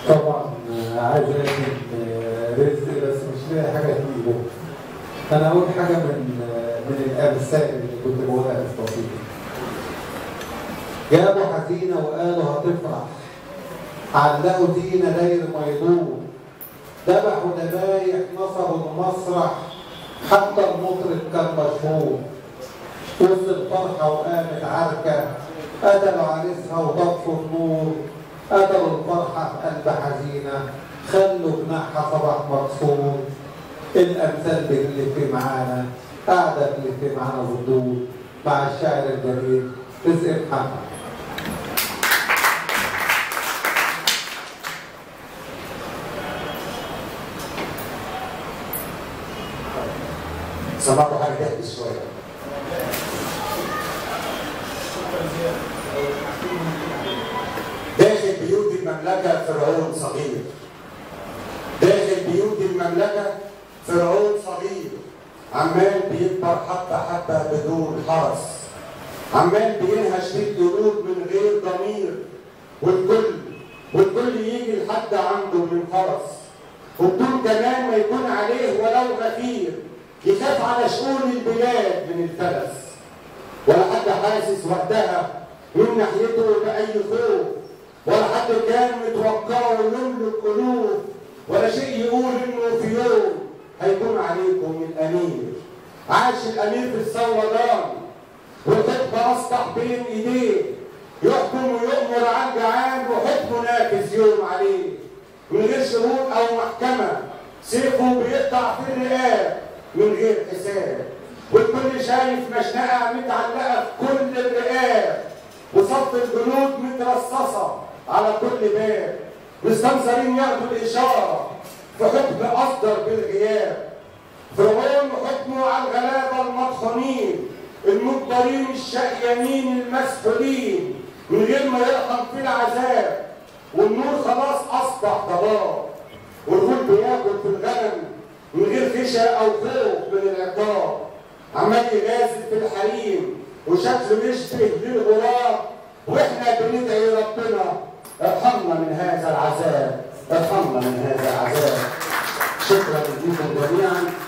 طبعا عايز اكل رزق بس مش لاقي حاجه تجيبه انا اقول حاجه من من الامثال اللي كنت بقولها في التصوير جابوا حزينه وقالوا هتفرح علقوا دينا داير ما يدور ذبحوا ذبايح نصبوا المسرح حتى المطرب كان مشهور وسط الفرحه وقامت عركه قتلوا عريسها وطفوا النور قتلوا الفرحه في قلب حزينه خلوا جناحها صباح مكسور الامثال بتلف معانا قاعده تلف معانا بالدور مع الشاعر الجميل رزق محمد سمعتوا حاجه تحكي شويه داخل بيوت المملكه فرعون صغير داخل بيوت المملكه فرعون صغير عمال بيكبر حبه حبه بدون حرس عمال بينهش في القلوب من غير ضمير والكل والكل يجي لحد عنده من حرس وبدون كمان ما يكون عليه ولو غفير يخاف على شؤون البلاد من الفلس ولا حد حاسس وقتها من ناحيته بأي خوف ولا حد كان متوقعه يملك قلوب ولا شيء يقول انه في يوم هيكون عليكم الامير عاش الامير في الصولان والحكم اصبح بين ايديه يحكم ويؤمر على الجعان وحكمه نافذ يوم عليه من غير شهود او محكمه سيفه بيقطع في الرقاب من غير حساب والكل شايف مشنقه متعلقه في كل الرقاب وصف الجنود مترصصه على كل باب مستنصرين ياخدوا الاشاره في حكم اصدر بالغياب فرعون حكمه على الغلابه المطحونين المجبرين الشقيانين المسحولين من غير ما يرحم في العذاب والنور خلاص اصبح ضلال والكل بياكل في الغنم من غير خشى او خوف من العقاب عمال يغازل في الحريم وشكله يشبه للغراب واحنا بندعي ربنا ارحمنا من هذا العذاب ارحمنا من هذا العذاب شكرا لكم جميعا